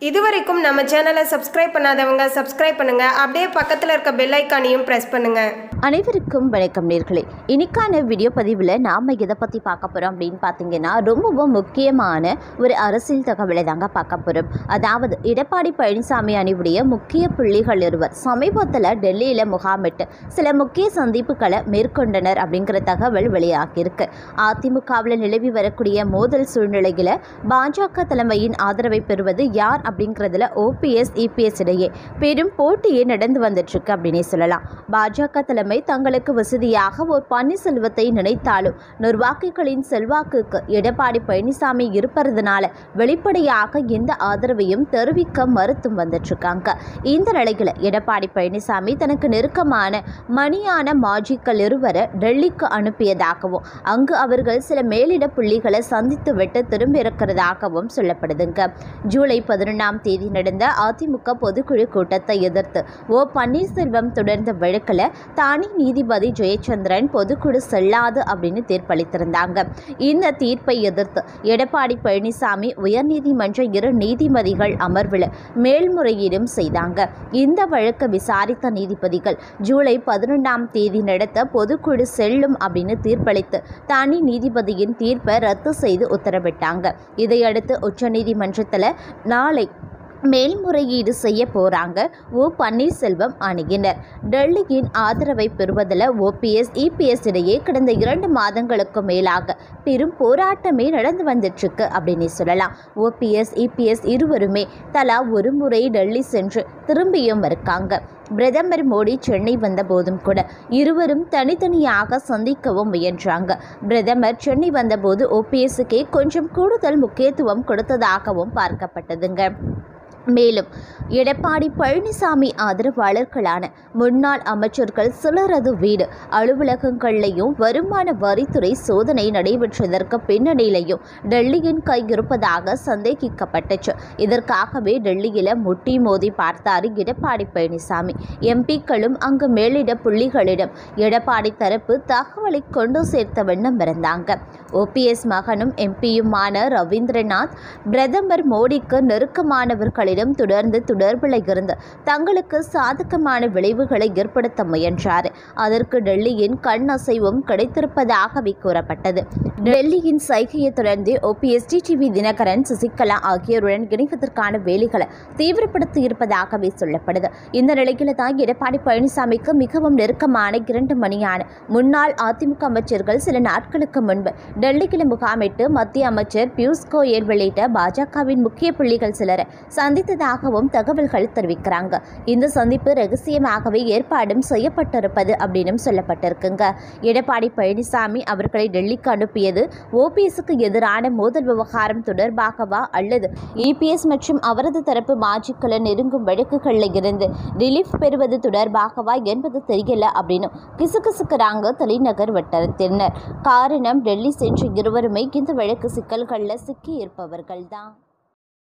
இதுவரைக்கும் நம்ம சேனலை சப்ஸ்கிரைப் பண்ணாதவங்க சப்ஸ்கிரைப் பண்ணுங்க அப்படியே பக்கத்தில் இருக்க பெல் ஐக்கானையும் ப்ரெஸ் பண்ணுங்க அனைவருக்கும் வணக்கம் நேர்களே இன்னைக்கான வீடியோ பதிவில் நாம் எதை பற்றி பார்க்க போகிறோம் அப்படின்னு பார்த்தீங்கன்னா ரொம்பவும் முக்கியமான ஒரு அரசியல் தகவலை தாங்க பார்க்க போகிறோம் அதாவது எடப்பாடி பழனிசாமி அணிவுடைய முக்கிய புள்ளிகள் இருவர் சமீபத்தில் டெல்லியில் முகாமிட்டு சில முக்கிய சந்திப்புகளை மேற்கொண்டனர் அப்படிங்கிற தகவல் வெளியாகியிருக்கு அதிமுகவில் நிலவி வரக்கூடிய மோதல் சூழ்நிலையில் பாஜக தலைமையின் ஆதரவை பெறுவது யார் அப்படிங்கிறதுல ஓபிஎஸ் இபிஎஸ் இடையே பெரும் போட்டியே நடந்து வந்துட்டு இருக்கு அப்படின்னே சொல்லலாம் பாஜக தலைமை தங்களுக்கு வசதியாக ஒரு பன்னீர்செல்வத்தை நினைத்தாலும் நிர்வாகிகளின் செல்வாக்குக்கு எடப்பாடி பழனிசாமி இருப்பதனால வெளிப்படையாக எந்த ஆதரவையும் தெரிவிக்க மறுத்தும் வந்துட்டு இருக்காங்க இந்த நிலையில் எடப்பாடி பழனிசாமி தனக்கு நெருக்கமான மணியான மாஜிக்கள் இருவரை டெல்லிக்கு அனுப்பியதாகவும் அங்கு அவர்கள் சில மேலிட புள்ளிகளை சந்தித்து விட்டு திரும்பி இருக்கிறதாகவும் சொல்லப்படுதுங்க ஜூலை பதினொன்றாம் தேதி நடந்த அதிமுக பொதுக்குழு கூட்டத்தை எதிர்த்து ஓ பன்னீர்செல்வம் தொடர்ந்த வழக்கில் தானி நீதிபதி ஜெயச்சந்திரன் பொதுக்குழு செல்லாது அப்படின்னு தீர்ப்பளித்திருந்தாங்க இந்த தீர்ப்பை எதிர்த்து எடப்பாடி பழனிசாமி உயர்நீதிமன்ற இரு நீதிபதிகள் அமர்வில் மேல்முறையீடும் செய்தாங்க இந்த வழக்கை விசாரித்த நீதிபதிகள் ஜூலை பதினொன்றாம் தேதி நடத்த பொதுக்குழு செல்லும் அப்படின்னு தீர்ப்பளித்து தனி நீதிபதியின் தீர்ப்பை ரத்து செய்து உத்தரவிட்டாங்க இதையடுத்து உச்சநீதிமன்றத்தில் நாளை மேல்முறையீடு செய்ய போறாங்க ஓ பன்னீர்செல்வம் அணுகினர் டெல்லியின் ஆதரவை பெறுவதில் ஓபிஎஸ் இபிஎஸ் இடையே கடந்த இரண்டு மாதங்களுக்கு மேலாக பெரும் போராட்டமே நடந்து வந்துட்டுருக்கு அப்படின்னு சொல்லலாம் ஓபிஎஸ் இபிஎஸ் இருவருமே தலா ஒரு முறை டெல்லி சென்று திரும்பியும் இருக்காங்க பிரதமர் மோடி சென்னை வந்த போதும் கூட இருவரும் தனித்தனியாக சந்திக்கவும் முயன்றாங்க பிரதமர் சென்னை வந்தபோது ஓபிஎஸ்க்கே கொஞ்சம் கூடுதல் முக்கியத்துவம் கொடுத்ததாகவும் பார்க்கப்பட்டதுங்க மேலும் எடப்பாடி பழனிசாமி ஆதரவாளர்களான முன்னாள் அமைச்சர்கள் சிலரது வீடு அலுவலகங்கள்லையும் வருமான வரித்துறை சோதனை நடைபெற்றதற்கு பின்னணியிலையும் டெல்லியின் கை இருப்பதாக சந்தேகிக்கப்பட்டுச்சு இதற்காகவே டெல்லியில் முட்டி மோதி பார்த்தார் எடப்பாடி பழனிசாமி எம்பிக்களும் அங்கு மேலிட புள்ளிகளிடம் எடப்பாடி தரப்பு தகவலை கொண்டு சேர்த்த வண்ணம் இருந்தாங்க ஓபிஎஸ் மகனும் எம்பியுமான ரவீந்திரநாத் பிரதமர் மோடிக்கு நெருக்கமானவர்களிடம் தொடர்ந்து தொடர்பில் இருந்து தங்களுக்கு சாதகமான விளைவுகளை ஏற்படுத்த முயன்றார் அதற்கு டெல்லியின் கண் அசைவும் கிடைத்திருப்பதாகவே கூறப்பட்டது டெல்லியின் சைகையை தொடர்ந்து ஓபிஎஸ் டிடிவி தினகரன் சசிகலா ஆகியோருடன் இணைவதற்கான வேலைகளை தீவிரப்படுத்தி இருப்பதாகவே சொல்லப்படுது இந்த நிலையில தான் எடப்பாடி பழனிசாமிக்கு மிகவும் நெருக்கமான இரண்டு மணியான முன்னாள் அதிமுக அமைச்சர்கள் சில நாட்களுக்கு முன்பு டெல்லியில் முகாமிட்டு மத்திய அமைச்சர் பியூஷ் கோயல் வெளியிட்ட பாஜகவின் முக்கிய புள்ளிகள் சிலரை சந்தித்ததாகவும் தகவல்கள் தெரிவிக்கிறாங்க இந்த சந்திப்பு ரகசியமாகவே ஏற்பாடும் செய்யப்பட்டிருப்பது அப்படின்னு சொல்லப்பட்டிருக்குங்க எடப்பாடி பழனிசாமி அவர்களை டெல்லிக்கு அனுப்பியது ஓபிஎஸ்க்கு எதிரான மோதல் விவகாரம் தொடர்பாகவா அல்லது இபிஎஸ் மற்றும் அவரது தரப்பு மாஜிக்களை நெருங்கும் வழக்குகளில் இருந்து ரிலீஃப் பெறுவது தொடர்பாகவா என்பது தெரியல அப்படின்னு கிசுகிசுக்கிறாங்க தலைநகர் வட்டாரத்தினர் காரணம் டெல்லி சென்ற இருவருமே இந்த வழக்கு சிக்கல்களில் சிக்கி இருப்பவர்கள் தான்